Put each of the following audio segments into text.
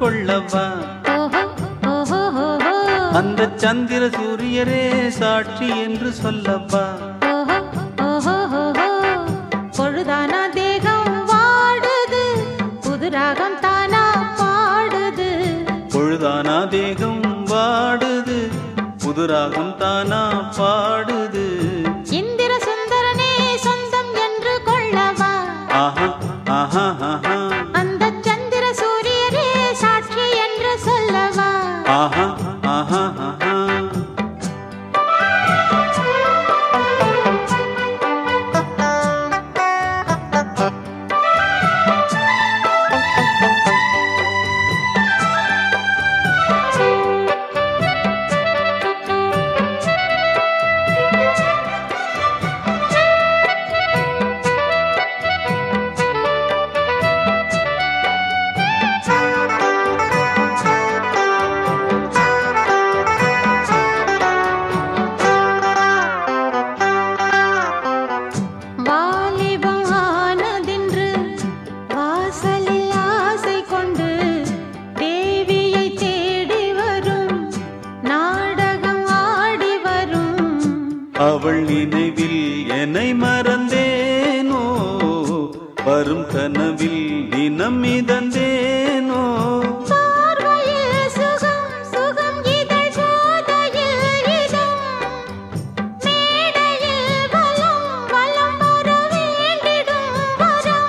கொள்ளவா ஓஹோ ஓஹோ ஓஹோ அந்த சந்திர சூரியரே சாட்சி என்று சொல்லவா ஓஹோ ஓஹோ ஓஹோ பொழுதானா தேகம் வாடுது புது ராகம் தானா பாடுது பொழுதானா தேகம் வாடுது புதுராகம் தானா பாடுது இந்திர சுந்தரனே சொந்தம் என்று கொள்ளவா ஆஹா ஆஹா ஆஹா அந்த சந்திர சூரியரே சாட்சி என்று சொல்லவா ஆஹா ஆஹா ஆஹா வாலிபம் ஆனதென்று வாசலில் ஆசை கொண்டு தேவியை தேடி வரும் நாடகம் ஆடி வரும் அவள் நினைவில் என்னை மறந்தேனோ வரும் கனவில் தினம் மிதந்தேனோ பார்வையில் சுகம் சுகம் இதழ் போதையில் இதம் மேடையில் வலம் வலம் வர வேண்டிடும் வரம்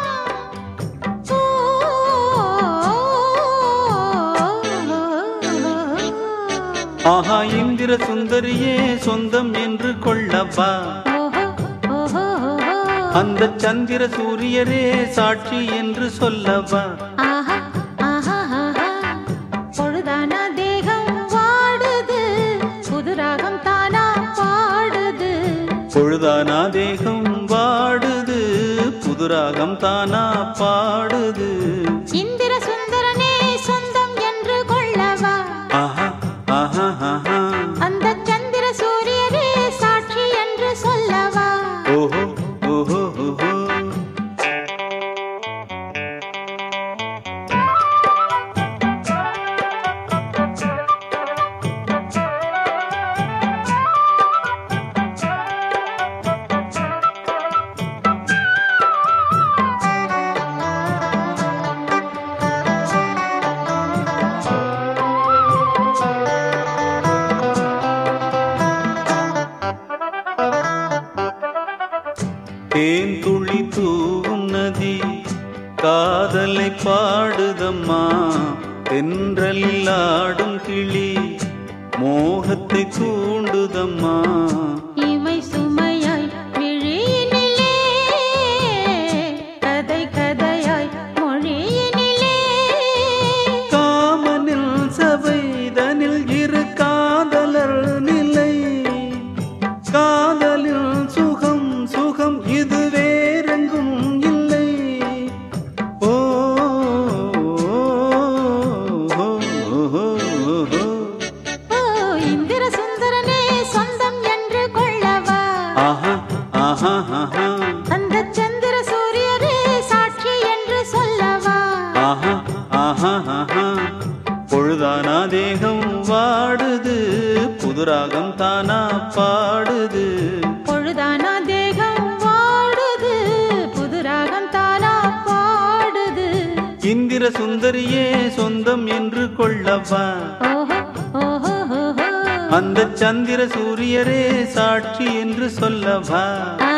ஓ ஆஹா இந்திர சுந்தரியே சொந்தம் என்று கொள்ளவா ஓஹோ ஓஹோ ஓஹோ அந்த சந்திர சூரியரே சாட்சி என்று சொல்லவா ஆஹா ஆஹா ஆஹா பொழுதானா தேகம் வாடுது புது ராகம் தானா பாடுது பொழுதானா தேகம் வாடுது புதுராகம் தானா பாடுது இந்திர சுந்தரனே சொந்தம் என்று கொள்ளவா ஆஹா ஆஹா ஆஹா அந்த சந்திர சூரியரே சாட்சி என்று சொல்லவா ஓஹோ ஓஹோ ஓஹோ தேன் துளி தூவும் நதி காதலை பாடுதம்மா தென்றலில் ஆடும் கிளி மோகத்தை தூண்டுதம்மா இமை சுமையாய் விழியினிலே கதை கதையாய் மொழியினிலே காமனில் சபைதனில் இரு காதலர் நிலை காதலில் சுகம் சுகம் இது வேறெங்கும் இல்லை ஓ ஓ, ஓ, ஓ, ஓ. ஓ இந்திர சுந்தரனே சொந்தம் என்று கொள்ளவா ஆஹா ஆஹா ஆஹா அந்த சந்திர சூரியரே சாட்சி என்று சொல்லவா ஆஹா ஆஹா ஆஹா பொழுதானா தேகம் வாடுது புதுராகம் தானா பாடுது பொழுதானா தேகம் வாடுது புது ராகம் தானா பாடுது இந்திர சுந்தரியே சொந்தம் என்று கொள்ளவா ஓஹோ ஓஹோ ஓஹோ அந்த சந்திர சூரியரே சாட்சி என்று சொல்லவா ஆ